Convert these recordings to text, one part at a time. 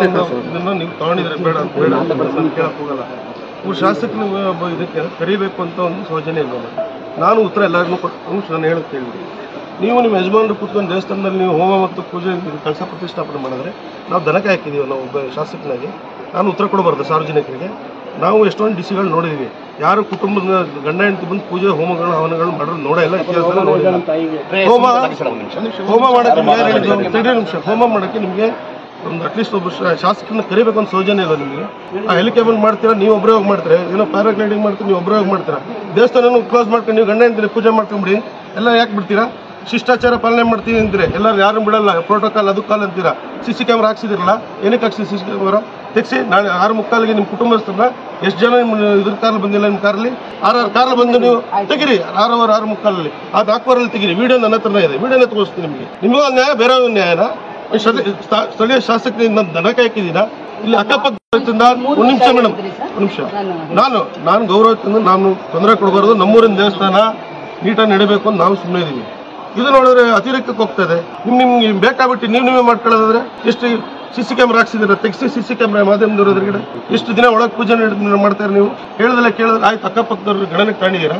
ಇದನ್ನ ನೀವು ತಗೊಂಡಿದ್ರೆ ಬೇಡ ಅಂತ ಬೇಡ ಅಂತ ನಾನು ಕೇಳಕ್ ಹೋಗಲ್ಲ ಇವ್ರು ಶಾಸಕರು ಒಬ್ಬ ಇದಕ್ಕೆ ಕರಿಬೇಕು ಅಂತ ಒಂದು ಸೌಜನ್ಯ ಇಲ್ಲ ನನಗೆ. ನಾನು ಉತ್ತರ ಎಲ್ಲರಿಗೂ ಕೊಟ್ಟು ನಾನು ಹೇಳಕ್ ಕೇಳಿದ್ರಿ ನೀವು ನಿಮ್ಮ ಯಜಮಾನರು ಕೂತ್ಕೊಂಡು ದೇವಸ್ಥಾನದಲ್ಲಿ ನೀವು ಹೋಮ ಮತ್ತು ಪೂಜೆ ಇದು ಕಳಸ ಪ್ರತಿಷ್ಠಾಪನೆ ಮಾಡಿದ್ರೆ ನಾವು ದನಕ್ಕೆ ಹಾಕಿದ್ದೀವಿ ನಾವು ಒಬ್ಬ ಶಾಸಕನಾಗಿ ನಾನು ಉತ್ತರ ಕೊಡಬಾರ್ದು ಸಾರ್ವಜನಿಕರಿಗೆ ನಾವು ಎಷ್ಟೊಂದು ಡಿಸಿಗಳು ನೋಡಿದೀವಿ ಯಾರು ಕುಟುಂಬದ ಗಂಡ ಹೆಂಡತಿ ಬಂದು ಪೂಜೆ ಹೋಮಗಳು ಹವನಗಳು ಮಾಡೋದು ನೋಡೇ ಇಲ್ಲ ಇತಿಹಾಸದಲ್ಲಿ ನೋಡಿಲ್ಲ ಹೋಮ ಹೋಮ ಮಾಡಕ್ಕೆ ನಿಮ್ಗೆ ಯಾರು ಹೇಳಿದ್ರು? ತಡೀರಿ ನಿಮಿಷ ಹೋಮ ಮಾಡಕ್ಕೆ ನಿಮಗೆ ಒಂದು ಅಟ್ಲೀಸ್ಟ್ ಒಬ್ಬ ಶಾ- ಶಾಸಕರನ್ನ ಕರಿಬೇಕು ಅಂತ ಸೌಜನ್ಯ ಇಲ್ಲ ನಿಮಗೆ ಆ ಹೆಲಿಕಾಪ್ಟರ್ ಮಾಡ್ತೀರಾ ನೀವು ಒಬ್ಬರೇ ಹೋಗಿ ಮಾಡ್ತೀರಾ ಏನೋ ಪ್ಯಾರಾಗ್ಲೈಡಿಂಗ್ ಮಾಡ್ತೀರಾ ನೀವು ಒಬ್ಬರೇ ಹೋಗಿ ಮಾಡ್ತೀರಾ ದೇವಸ್ಥಾನ ಕ್ಲೋಸ್ ಮಾಡ್ಕೊಂಡು ನೀವು ಗಂಡ ಹೆಂಡತಿ ಪೂಜೆ ಮಾಡ್ಕೊಂಬಿಡಿ ಎಲ್ಲ ಯಾಕೆ ಬಿಡ್ತೀರಾ ಶಿಷ್ಟಾಚಾರ ಪಾಲನೆ ಮಾಡ್ತೀನಿ ಅಂತೀರಿ ಎಲ್ಲರೂ ಯಾರು ಬಿಡಲ್ಲ ಪ್ರೋಟೋಕಾಲ್ ಅದು ಕಾಲ್ ಅಂತೀರಾ ಸಿ ಸಿ ಕ್ಯಾಮ್ರಾ ಹಾಕ್ಸಿದಿರಲ್ಲ ಏನಕ್ಕೆ ಹಾಕ್ಸಿ ಸಿ ಸಿ ಕ್ಯಾಮ್ರಾ ತೆಗ್ಸಿ ನಾಳೆ ಆರು ಮುಕ್ಕಾಲಿಗೆ ನಿಮ್ಮ ಕುಟುಂಬಸ್ಥರನ್ನ ಎಷ್ಟು ಜನ ನಿಮ್ಮ ಇದ್ರ ಕಾರಲ್ಲಿ ಬಂದಿಲ್ಲ ನಿಮ್ಮ ಕಾರಲ್ಲಿ ಆರು ಆರು ಕಾರಲ್ಲಿ ಬಂದು ನೀವು ತೆಗಿರಿ ಆರು ಅವರ್ ಆರು ಮುಕ್ಕಾಲಲ್ಲಿ ಅದು ಹಾಕ್ಬಾರಲ್ಲಿ ತೆಗಿರಿ ವಿಡಿಯೋ ನನ್ನ ಹತ್ರನೇ ಇದೆ ವಿಡಿಯೋನ ತೋರಿಸ್ತೀನಿ ನಿಮಗೆ ನಿಮಗೂ ನ್ಯಾಯ ಬೇರೆ ನ್ಯಾಯನ ಈ ಸ್ಥಳೀಯ ಸ್ಥಾ- ಸ್ಥಳೀಯ ಶಾಸಕರಿಂದ ದನ ಕಾಯ್ಕಿದ್ದೀನ ಇಲ್ಲಿ ಅಕ್ಕಪಕ್ಕದಿಂದ ಒಂದು ನಿಮಿಷ ಮೇಡಮ್ ಒಂದು ನಿಮಿಷ ನಾನು ನಾನು ಗೌರವದಿಂದ ನಾನು ತೊಂದರೆ ಕೊಡಬಾರ್ದು ನಮ್ಮೂರಿನ ದೇವಸ್ಥಾನ ನೀಟಾಗಿ ನಡಿಬೇಕು ಅಂತ ನಾವು ಸುಮ್ಮನೆ ಇದೀವಿ ಇದು ನೋಡಿದ್ರೆ ಅತಿರೇಕಕ್ಕೆ ಹೋಗ್ತದೆ ನಿಮ್ ನಿಮ್ಗೆ ಬೇಕಾಬಿಟ್ಟು ನೀವು ನೀವೇ ಮಾಡ್ಕೊಳ್ಳೋದಾದ್ರೆ ಎಷ್ಟು ಸಿ ಸಿ ಕ್ಯಾಮ್ರಾ ಹಾಕ್ಸಿದ್ದೀರ ತೆಗ್ಸಿ ಸಿ ಸಿ ಕ್ಯಾಮ್ರಾ ಮಾಧ್ಯಮದವ್ರ ಎದುರುಗಡೆ ಎಷ್ಟು ದಿನ ಒಳಗೆ ಪೂಜೆ ನಡ್- ಮಾಡ್ತಾರೆ ನೀವು ಹೇಳಿದ್ರೆ ಕೇಳಿದ್ರೆ ಆಯ್ತು ಅಕ್ಕಪಕ್ಕದವ್ರು ಗಣನೆಗೆ ಕಾಣಿದ್ದೀರಾ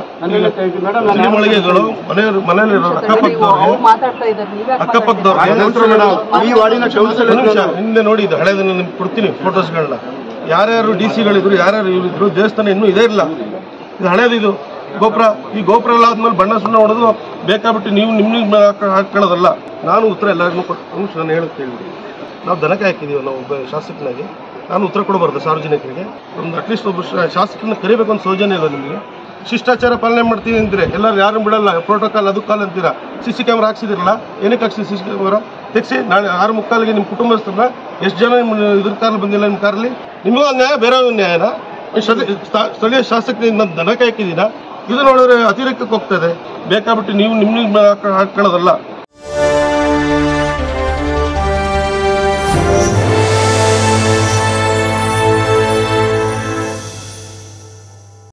ಮಳಿಗೆಗಳು ಮನೆಯವರು ಮನೆಯಲ್ಲಿರೋ ಅಕ್ಕಪಕ್ಕದವ್ರಿಗೆ ಮಾತಾಡ್ತಾ ಇದ್ದಾರೆ ನೀವೇ ಅಕ್ಕಪಕ್ಕದವ್ರಿಗೆ ಈ ವಾರ್ಡಿನ ಕೌನ್ಸಿಲರ್ ಒಂದು ನಿಮಿಷ ಹಿಂದೆ ನೋಡಿ ಇದು ಹಳೆದನ್ನ ನಿಮ್ಗೆ ಕೊಡ್ತೀನಿ ಫೋಟೋಸ್ಗಳನ್ನ ಯಾರ್ಯಾರು ಡಿ ಸಿಗಳಿದ್ರು ಯಾರ್ಯಾರು ಇವ್ರಿದ್ರು ದೇವಸ್ಥಾನ ಇನ್ನೂ ಇದೇ ಇಲ್ಲ ಇದು ಹಳೇದು ಇದು ಗೋಪುರ ಈ ಗೋಪುರ ಎಲ್ಲ ಆದ್ಮೇಲೆ ಬಣ್ಣ ಸುಣ್ಣ ಹೊಡೆದು ಬೇಕಾಬಿಟ್ಟು ನೀವು ನಿಮ್ಮ ನಿಮ್ಮ ಹಾಕ- ಹಾಕೊಳ್ಳೋದಲ್ಲ ನಾನು ಉತ್ತರ ಎಲ್ಲರಿಗೂ ಕೊಟ್ಟು ನಾನು ಹೇಳಕ್ ಕೇಳಿದ್ರಿ ನಾವು ದನಕ್ಕೆ ಹಾಕಿದ್ದೀವಿ ನಾವು ಒಬ್ಬ ಶಾಸಕನಾಗಿ ನಾನು ಉತ್ತರ ಕೊಡಬಾರ್ದು ಸಾರ್ವಜನಿಕರಿಗೆ ಒಂದು ಅಟ್ಲೀಸ್ಟ್ ಒಬ್ಬ ಶಾ- ಶಾಸಕರನ್ನ ಕರಿಬೇಕು ಅಂತ ಸೌಜನ್ಯ ಇಲ್ಲ ನಿಮಗೆ ಶಿಷ್ಟಾಚಾರ ಪಾಲನೆ ಮಾಡ್ತೀನಿ ಅಂತೀರಿ ಎಲ್ಲರೂ ಯಾರು ಬಿಡಲ್ಲ ಪ್ರೋಟೋಕಾಲ್ ಅದು ಕಾಲ್ ಅಂತೀರಾ ಸಿ ಸಿ ಕ್ಯಾಮ್ರಾ ಹಾಕ್ಸಿದಿರಲ್ಲ ಏನಕ್ಕೆ ಹಾಕ್ಸಿ ಸಿ ಸಿ ಕ್ಯಾಮ್ರಾ ತೆಗ್ಸಿ ನಾಳೆ ಆರು ಮುಕ್ಕಾಲಿಗೆ ನಿಮ್ಮ ಕುಟುಂಬಸ್ಥರನ್ನ ಎಷ್ಟು ಜನ ನಿಮ್ಮ ಇದ್ರ ಕಾರಲ್ಲಿ ಬಂದಿಲ್ಲ ನಿಮ್ಮ ಕಾರಲ್ಲಿ ನಿಮಗೂ ನ್ಯಾಯ ಬೇರೆ ನ್ಯಾಯನ ಈ ಸ್ಥಳೀಯ ಸ್ಥಾ- ಸ್ಥಳೀಯ ಶಾಸಕರಿಂದ ದನ ಕಾಯ್ಕಿದ್ದೀನ ಇದು ನೋಡಿದ್ರೆ ಅತಿರೇಕಕ್ಕೆ ಹೋಗ್ತದೆ ಬೇಕಾಬಿಟ್ಟು ನೀವು ನಿಮ್ಮ ನಿಮ್ಮ ಹಾಕೊಳ್ಳೋದಲ್ಲ